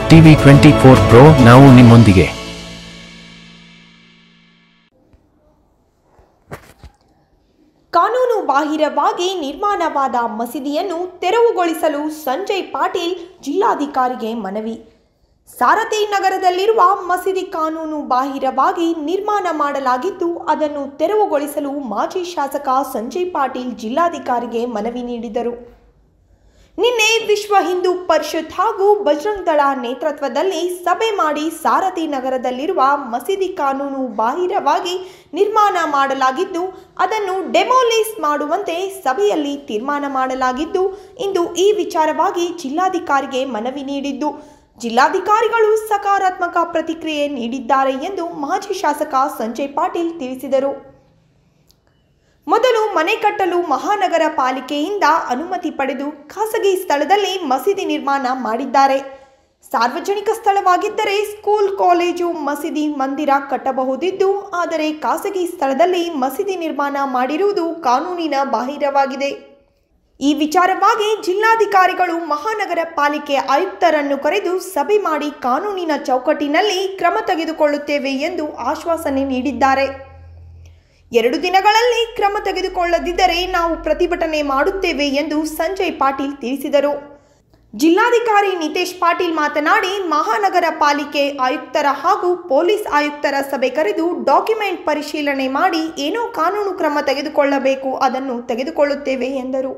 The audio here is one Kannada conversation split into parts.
ಟಿವಿ ಟ್ವೆಂಟಿ ಫೋರ್ ಪ್ರೋ ನಾವು ನಿಮ್ಮೊಂದಿಗೆ ಕಾನೂನು ಬಾಹಿರವಾಗಿ ನಿರ್ಮಾಣವಾದ ಮಸೀದಿಯನ್ನು ತೆರವುಗೊಳಿಸಲು ಸಂಜಯ್ ಪಾಟೀಲ್ ಜಿಲ್ಲಾಧಿಕಾರಿಗೆ ಮನವಿ ಸಾರಥಿ ನಗರದಲ್ಲಿರುವ ಮಸೀದಿ ಕಾನೂನು ಬಾಹಿರವಾಗಿ ನಿರ್ಮಾಣ ಮಾಡಲಾಗಿದ್ದು ಅದನ್ನು ತೆರವುಗೊಳಿಸಲು ಮಾಜಿ ಶಾಸಕ ಸಂಜಯ್ ಪಾಟೀಲ್ ಜಿಲ್ಲಾಧಿಕಾರಿಗೆ ಮನವಿ ನೀಡಿದರು ನಿನ್ನೆ ವಿಶ್ವ ಹಿಂದೂ ಪರಿಷತ್ ಹಾಗೂ ಬಜರಂಗ್ ದಳ ನೇತೃತ್ವದಲ್ಲಿ ಸಭೆ ಮಾಡಿ ಸಾರಥಿ ನಗರದಲ್ಲಿರುವ ಮಸೀದಿ ಕಾನೂನು ಬಾಹಿರವಾಗಿ ನಿರ್ಮಾಣ ಮಾಡಲಾಗಿದ್ದು ಅದನ್ನು ಡೆಮೋಲಿಸ್ ಮಾಡುವಂತೆ ಸಭೆಯಲ್ಲಿ ತೀರ್ಮಾನ ಮಾಡಲಾಗಿದ್ದು ಇಂದು ಈ ವಿಚಾರವಾಗಿ ಜಿಲ್ಲಾಧಿಕಾರಿಗೆ ಮನವಿ ನೀಡಿದ್ದು ಜಿಲ್ಲಾಧಿಕಾರಿಗಳು ಸಕಾರಾತ್ಮಕ ಪ್ರತಿಕ್ರಿಯೆ ನೀಡಿದ್ದಾರೆ ಎಂದು ಮಾಜಿ ಶಾಸಕ ಸಂಜಯ್ ಪಾಟೀಲ್ ತಿಳಿಸಿದರು ಮೊದಲು ಮನೆ ಕಟ್ಟಲು ಮಹಾನಗರ ಪಾಲಿಕೆಯಿಂದ ಅನುಮತಿ ಪಡೆದು ಖಾಸಗಿ ಸ್ಥಳದಲ್ಲಿ ಮಸೀದಿ ನಿರ್ಮಾಣ ಮಾಡಿದ್ದಾರೆ ಸಾರ್ವಜನಿಕ ಸ್ಥಳವಾಗಿದ್ದರೆ ಸ್ಕೂಲ್ ಕಾಲೇಜು ಮಸೀದಿ ಮಂದಿರ ಕಟ್ಟಬಹುದಿದ್ದು ಆದರೆ ಖಾಸಗಿ ಸ್ಥಳದಲ್ಲಿ ಮಸೀದಿ ನಿರ್ಮಾಣ ಮಾಡಿರುವುದು ಕಾನೂನಿನ ಬಾಹಿರವಾಗಿದೆ ಈ ವಿಚಾರವಾಗಿ ಜಿಲ್ಲಾಧಿಕಾರಿಗಳು ಮಹಾನಗರ ಪಾಲಿಕೆ ಆಯುಕ್ತರನ್ನು ಕರೆದು ಸಭೆ ಮಾಡಿ ಕಾನೂನಿನ ಚೌಕಟ್ಟಿನಲ್ಲಿ ಕ್ರಮ ತೆಗೆದುಕೊಳ್ಳುತ್ತೇವೆ ಎಂದು ಆಶ್ವಾಸನೆ ನೀಡಿದ್ದಾರೆ ಎರಡು ದಿನಗಳಲ್ಲಿ ಕ್ರಮ ತೆಗೆದುಕೊಳ್ಳದಿದ್ದರೆ ನಾವು ಪ್ರತಿಭಟನೆ ಮಾಡುತ್ತೇವೆ ಎಂದು ಸಂಜಯ್ ಪಾಟೀಲ್ ತಿಳಿಸಿದರು ಜಿಲ್ಲಾಧಿಕಾರಿ ನಿತೇಶ್ ಪಾಟೀಲ್ ಮಾತನಾಡಿ ಮಹಾನಗರ ಪಾಲಿಕೆ ಆಯುಕ್ತರ ಹಾಗೂ ಪೊಲೀಸ್ ಆಯುಕ್ತರ ಸಭೆ ಕರೆದು ಡಾಕ್ಯುಮೆಂಟ್ ಪರಿಶೀಲನೆ ಮಾಡಿ ಏನೋ ಕಾನೂನು ಕ್ರಮ ತೆಗೆದುಕೊಳ್ಳಬೇಕು ಅದನ್ನು ತೆಗೆದುಕೊಳ್ಳುತ್ತೇವೆ ಎಂದರು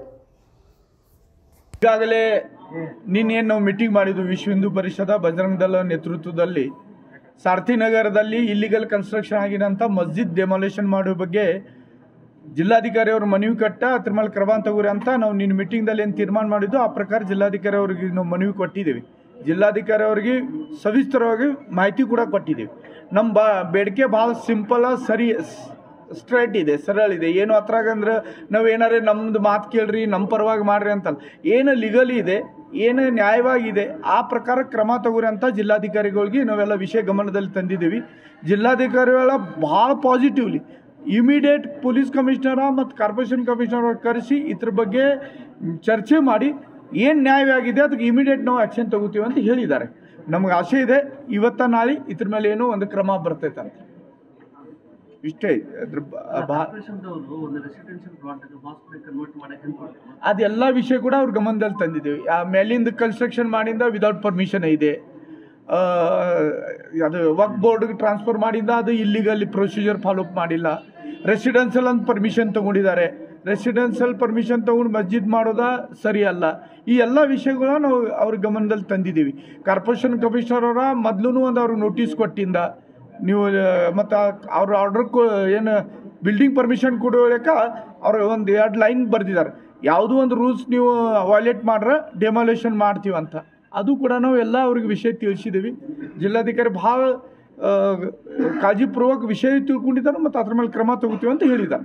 ಈಗಾಗಲೇ ನಿನ್ನೇನು ನಾವು ಮೀಟಿಂಗ್ ಮಾಡಿದ್ವು ವಿಶ್ವ ಹಿಂದೂ ಪರಿಷದ ಬಜರಂಗ ದಳ ನೇತೃತ್ವದಲ್ಲಿ ಸಾರ್ಥಿ ನಗರದಲ್ಲಿ ಇಲ್ಲಿಗಲ್ ಕನ್ಸ್ಟ್ರಕ್ಷನ್ ಆಗಿರೋಂಥ ಮಸ್ಜಿದ್ ಡೆಮಾಲೇಷನ್ ಮಾಡೋ ಬಗ್ಗೆ ಜಿಲ್ಲಾಧಿಕಾರಿ ಅವರು ಮನವಿ ಕಟ್ಟ ಅದ್ರ ಮೇಲೆ ಕ್ರಮ ತಗೋರಿ ಅಂತ ನಾವು ನಿನ್ನ ಮೀಟಿಂಗ್ದಲ್ಲಿ ಏನು ತೀರ್ಮಾನ ಮಾಡಿದ್ದು ಆ ಪ್ರಕಾರ ಜಿಲ್ಲಾಧಿಕಾರಿ ಅವರಿಗೆ ನಾವು ಮನವಿ ಕೊಟ್ಟಿದ್ದೀವಿ ಜಿಲ್ಲಾಧಿಕಾರಿ ಅವರಿಗೆ ಸವಿಸ್ತರವಾಗಿ ಮಾಹಿತಿ ಕೂಡ ಕೊಟ್ಟಿದ್ದೀವಿ ನಮ್ಮ ಬಾ ಬೇಡಿಕೆ ಭಾಳ ಸಿಂಪಲ್ ಸರಿ ಸ್ಟ್ರೈಟ್ ಇದೆ ಸರಳ ಇದೆ ಏನು ಅದ್ರಾಗ ಅಂದ್ರೆ ನಾವು ಏನಾರೇ ನಮ್ದು ಮಾತು ಕೇಳ್ರಿ ನಮ್ಮ ಪರವಾಗಿ ಮಾಡ್ರಿ ಅಂತಲ್ಲ ಏನು ಲೀಗಲಿ ಇದೆ ಏನು ನ್ಯಾಯವಾಗಿದೆ ಆ ಪ್ರಕಾರ ಕ್ರಮ ತಗೋರಿ ಅಂತ ಜಿಲ್ಲಾಧಿಕಾರಿಗಳಿಗೆ ನಾವೆಲ್ಲ ವಿಷಯ ಗಮನದಲ್ಲಿ ತಂದಿದ್ದೀವಿ ಜಿಲ್ಲಾಧಿಕಾರಿಗಳ ಭಾಳ ಪಾಸಿಟಿವ್ಲಿ ಇಮಿಡಿಯೇಟ್ ಪೊಲೀಸ್ ಕಮಿಷನರ ಮತ್ತು ಕಾರ್ಪೊರೇಷನ್ ಕಮಿಷನರ್ ಅವ್ರು ಕರೆಸಿ ಇದ್ರ ಬಗ್ಗೆ ಚರ್ಚೆ ಮಾಡಿ ಏನು ನ್ಯಾಯವಾಗಿದೆ ಅದಕ್ಕೆ ಇಮಿಡಿಯೇಟ್ ನಾವು ಆ್ಯಕ್ಷನ್ ತಗೋತೀವಿ ಅಂತ ಹೇಳಿದ್ದಾರೆ ನಮ್ಗೆ ಆಸೆ ಇದೆ ಇವತ್ತ ನಾಳೆ ಇದ್ರ ಮೇಲೆ ಏನೋ ಒಂದು ಕ್ರಮ ಬರ್ತೈತೆ ಅಂತ ಇಷ್ಟೇ ಅದ್ರ ಬ- ಬಾ ಕಾರ್ಪೊರೇಷನ್ದವರು ಒಂದು ರೆಸಿಡೆನ್ಷಿಯಲ್ ಪ್ಲಾಟ್ ಹಾಸ್ಪಿಟಲ್ ಕನ್ವರ್ಟ್ ಮಾಡಕ್ಕೆ ಹೆಂಗೆ ಅದೆಲ್ಲ ವಿಷಯ ಕೂಡ ಅವ್ರ ಗಮನದಲ್ಲಿ ತಂದಿದ್ದೀವಿ ಆ ಮೇಲಿಂದ ಕನ್ಸ್ಟ್ರಕ್ಷನ್ ಮಾಡಿಂದ ವಿದೌಟ್ ಪರ್ಮಿಷನ್ ಇದೆ ಆ, ಅದು ವರ್ಕ್ ಬೋರ್ಡ್ಗೆ ಟ್ರಾನ್ಸ್ಫರ್ ಮಾಡಿಂದ ಅದು ಇಲ್ಲಿಗಲ್ಲಿ ಪ್ರೊಸೀಜರ್ ಫಾಲೋ ಅಪ್ ಮಾಡಿಲ್ಲ ರೆಸಿಡೆನ್ಷಿಯಲ್ ಅಂತ ಪರ್ಮಿಷನ್ ತೊಗೊಂಡಿದ್ದಾರೆ ರೆಸಿಡೆನ್ಷಿಯಲ್ ಪರ್ಮಿಷನ್ ತೊಗೊಂಡು ಮಸ್ಜಿದ್ ಮಾಡೋದ ಸರಿ ಅಲ್ಲ ಈ ಎಲ್ಲ ವಿಷಯಗಳ ನಾವು ಅವ್ರ ಗಮನದಲ್ಲಿ ತಂದಿದ್ದೀವಿ ಕಾರ್ಪೊರೇಷನ್ ಕಮಿಷನರ್ ಅವರ ಮೊದಲು ಒಂದು ಅವ್ರಿಗೆ ನೋಟಿಸ್ ಕೊಟ್ಟಿಂದ ನೀವು ಮತ್ತು ಅವ್ರ ಆರ್ಡರ್ ಏನು ಬಿಲ್ಡಿಂಗ್ ಪರ್ಮಿಷನ್ ಕೊಡೋಳಕ ಅವ್ರು ಒಂದು ಎರಡು ಲೈನ್ ಬರೆದಿದ್ದಾರೆ ಯಾವುದೋ ಒಂದು ರೂಲ್ಸ್ ನೀವು ವಾಯ್ಲೇಟ್ ಮಾಡ್ರೆ ಡೆಮಾಲೇಷನ್ ಮಾಡ್ತೀವಿ ಅಂತ ಅದು ಕೂಡ ನಾವು ಎಲ್ಲ ಅವ್ರಿಗೆ ವಿಷಯ ತಿಳಿಸಿದ್ದೀವಿ ಜಿಲ್ಲಾಧಿಕಾರಿ ಭಾಳ ಆ, ಕಾಳಜಿಪೂರ್ವಕ ವಿಷಯ ತಿಳ್ಕೊಂಡಿದ್ದಾರೆ ಮತ್ತು ಅದ್ರ ಮೇಲೆ ಕ್ರಮ ತಗೋತೀವಿ ಅಂತ ಹೇಳಿದ್ದಾರೆ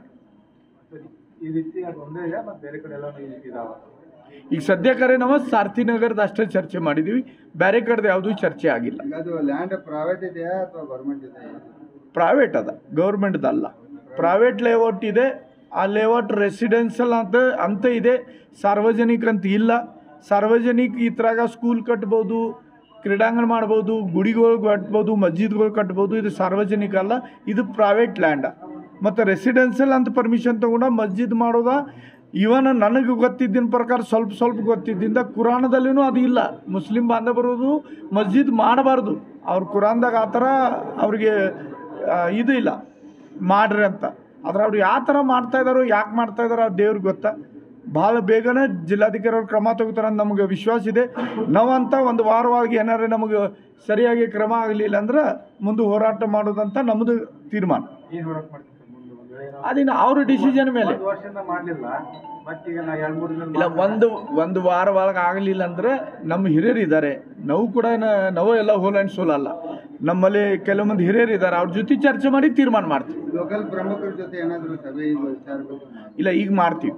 ಈ ರೀತಿ ಅದು ಒಂದೇ ಇದೆ ಮತ್ತೆ ಬೇರೆ ಕಡೆ ಎಲ್ಲ ಈ ರೀತಿ ಇದಾವ ಈಗ ಸದ್ಯಕ್ಕರೆ ನಾವು ಸಾರ್ಥಿ ನಗರದ ಅಷ್ಟೇ ಚರ್ಚೆ ಮಾಡಿದ್ದೀವಿ ಬೇರೆ ಕಡೆದು ಯಾವುದೂ ಚರ್ಚೆ ಆಗಿಲ್ಲ ಈಗ ಅದು ಲ್ಯಾಂಡ್ ಪ್ರೈವೇಟ್ ಇದೆಯಾ ಅಥವಾ ಗೌರ್ಮೆಂಟ್ ಇದೆ ಪ್ರೈವೇಟ್ ಅದ ಗೌರ್ಮೆಂಟ್ದಲ್ಲ ಪ್ರೈವೇಟ್ ಲೇಔಟ್ ಇದೆ ಆ ಲೇಔಟ್ ರೆಸಿಡೆನ್ಷಿಯಲ್ ಅಂತ ಅಂತ ಇದೆ ಸಾರ್ವಜನಿಕ ಅಂತ ಇಲ್ಲ ಸಾರ್ವಜನಿಕ ಇದ್ರಾಗ ಸ್ಕೂಲ್ ಕಟ್ಬೋದು ಕ್ರೀಡಾಂಗಣ ಮಾಡ್ಬೋದು ಗುಡಿಗಳು ಕಟ್ಬೋದು ಮಸ್ಜಿದ್ಗಳು ಕಟ್ಬೋದು ಇದು ಸಾರ್ವಜನಿಕ ಅಲ್ಲ ಇದು ಪ್ರೈವೇಟ್ ಲ್ಯಾಂಡ ಮತ್ತು ರೆಸಿಡೆನ್ಷಿಯಲ್ ಅಂತ ಪರ್ಮಿಷನ್ ತಗೊಂಡ ಮಸ್ಜಿದ್ ಮಾಡೋದ ಇವನ್ ನನಗೆ ಗೊತ್ತಿದ್ದಿನ ಪ್ರಕಾರ ಸ್ವಲ್ಪ ಸ್ವಲ್ಪ ಗೊತ್ತಿದ್ದಿಂದ ಕುರಾನದಲ್ಲಿನೂ ಅದು ಇಲ್ಲ ಮುಸ್ಲಿಂ ಬಾಂಧವರದು ಮಸ್ಜಿದ್ ಮಾಡಬಾರ್ದು ಅವ್ರ ಕುರಾನ್ದಾಗ ಆ ಥರ ಅವ್ರಿಗೆ ಆ, ಇದು ಇಲ್ಲ ಮಾಡ್ರಿ ಅಂತ ಆದ್ರೆ ಅವ್ರು ಯಾವ ಥರ ಮಾಡ್ತಾ ಇದ್ದಾರೋ ಯಾಕೆ ಮಾಡ್ತಾ ಇದ್ದಾರೋ ಅದು ದೇವ್ರಿಗೆ ಗೊತ್ತಾ ಭಾಳ ಬೇಗನೆ ಜಿಲ್ಲಾಧಿಕಾರಿ ಅವ್ರು ಕ್ರಮ ತಗೋತಾರೆ ಅಂತ ನಮಗೆ ವಿಶ್ವಾಸ ಇದೆ ನಾವಂತ ಒಂದು ವಾರವಾಗಿ ಏನಾರು ನಮಗೆ ಸರಿಯಾಗಿ ಕ್ರಮ ಆಗಲಿಲ್ಲ ಅಂದ್ರೆ ಮುಂದೆ ಹೋರಾಟ ಮಾಡೋದಂತ ನಮ್ಮದು ತೀರ್ಮಾನ ಏನ್ ಹೋರಾಟ ಮಾಡ್ತೀನಿ ಸರ್ ಮುಂದೆ ಒಂದು ವೇಳೆ ನಾವು ಅದಿನ ಅವ್ರ ಡಿಸಿಷನ್ ಮೇಲೆ ಒಂದು ವರ್ಷದಿಂದ ಮಾಡ್ಲಿಲ್ಲ ಮತ್ತೀಗ ನಾ ಎರಡ್ ಮೂರು ದಿನ ಇಲ್ಲ ಒಂದು ಒಂದು ವಾರ ಒಳಗೆ ಆಗಲಿಲ್ಲ ಅಂದ್ರೆ ನಮ್ಮ ಹಿರಿಯರು ಇದ್ದಾರೆ ನಾವು ಕೂಡ ನ- ನಾವು ಎಲ್ಲ ಹೋಲ್ ಆ್ಯಂಡ್ ಸೋಲ್ ಅಲ್ಲ ನಮ್ಮಲ್ಲಿ ಕೆಲವು ಮಂದಿ ಹಿರಿಯರು ಇದ್ದಾರೆ ಅವ್ರ ಜೊತೆ ಚರ್ಚೆ ಮಾಡಿ ತೀರ್ಮಾನ ಮಾಡ್ತೀವಿ ಲೋಕಲ್ ಪ್ರಮುಖರ ಜೊತೆ ಏನಾದ್ರು ಸಭೆ ಈ ವಿಚಾರ ಬಗ್ಗೆ ಮಾಡಿ ಇಲ್ಲ ಈಗ ಮಾಡ್ತೀವಿ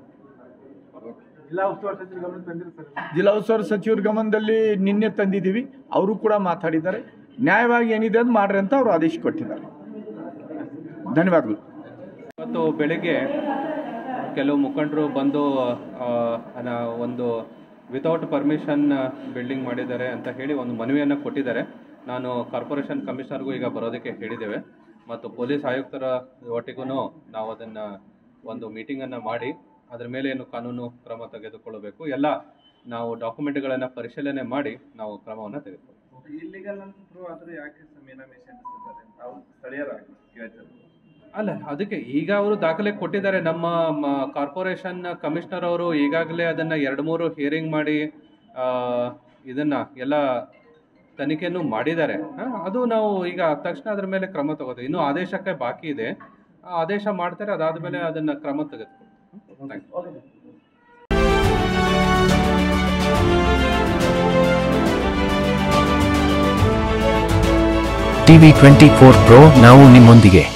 ಜಿಲ್ಲಾ ಉಸ್ತುವಾರಿ ಸಚಿವರು ಗಮನ ತಂದಿರಿ ಸರ್ ಜಿಲ್ಲಾ ಉಸ್ತುವಾರಿ ಸಚಿವರ ಗಮನದಲ್ಲಿ ನಿನ್ನೆ ತಂದಿದ್ದೀವಿ ಅವರು ಕೂಡ ಮಾತಾಡಿದ್ದಾರೆ ನ್ಯಾಯವಾಗಿ ಏನಿದೆ ಅದು ಮಾಡ್ರಿ ಅಂತ ಅವರು ಆದೇಶ ಕೊಟ್ಟಿದ್ದಾರೆ ಧನ್ಯವಾದಗಳು ಇವತ್ತು ಬೆಳಗ್ಗೆ ಕೆಲವು ಮುಖಂಡರು ಬಂದು ಆ, ಅನ- ಒಂದು ವಿತೌಟ್ ಪರ್ಮಿಷನ್ ಬಿಲ್ಡಿಂಗ್ ಮಾಡಿದ್ದಾರೆ ಅಂತ ಹೇಳಿ ಒಂದು ಮನವಿಯನ್ನು ಕೊಟ್ಟಿದ್ದಾರೆ ನಾನು ಕಾರ್ಪೊರೇಷನ್ ಕಮಿಷನರ್ಗೂ ಈಗ ಬರೋದಕ್ಕೆ ಹೇಳಿದ್ದೇವೆ ಮತ್ತು ಪೊಲೀಸ್ ಆಯುಕ್ತರ ಒಟ್ಟಿಗೂ ನಾವು ಅದನ್ನು ಒಂದು ಮೀಟಿಂಗನ್ನು ಮಾಡಿ ಅದರ ಮೇಲೆ ಏನು ಕಾನೂನು ಕ್ರಮ ತೆಗೆದುಕೊಳ್ಳಬೇಕು ಎಲ್ಲ ನಾವು ಡಾಕ್ಯುಮೆಂಟ್ಗಳನ್ನು ಪರಿಶೀಲನೆ ಮಾಡಿ ನಾವು ಕ್ರಮವನ್ನು ತೆಗೆದುಕೊಳ್ಳಬೇಕು ಇಲ್ಲಿಗಲ್ ಅಂತೂ ಆದ್ರೂ ಯಾಕೆ ಮೀನಾಮೇಷ ಎಣಿಸ್ತಿದ್ದಾರೆ ನಾವು ಸ್ಥಳೀಯರಾಗಿ ಕೇಳ್ತಾರೆ ಅಲ್ಲ ಅದಕ್ಕೆ ಈಗ ಅವರು ದಾಖಲೆ ಕೊಟ್ಟಿದ್ದಾರೆ ನಮ್ಮ ಕಾರ್ಪೊರೇಷನ್ ಕಮಿಷನರ್ ಅವರು ಈಗಾಗಲೇ ಅದನ್ನ ಎರಡು ಮೂರು ಹಿಯರಿಂಗ್ ಮಾಡಿ ಆ, ಇದನ್ನ ಎಲ್ಲ ತನಿಖೆಯನ್ನು ಮಾಡಿದ್ದಾರೆ ಆ, ಅದು ನಾವು ಈಗ ತಕ್ಷಣ ಅದ್ರ ಮೇಲೆ ಕ್ರಮ ತಗೋತೀವಿ ಇನ್ನು ಆದೇಶಕ್ಕೆ ಬಾಕಿ ಇದೆ ಆ ಆದೇಶ ಮಾಡ್ತಾರೆ ಅದಾದ್ಮೇಲೆ ಅದನ್ನ ಕ್ರಮ ತೆಗೆದುಕೊಳ್ತೀವಿ thank you TV twenty four pro ನಾವು ನಿಮ್ಮೊಂದಿಗೆ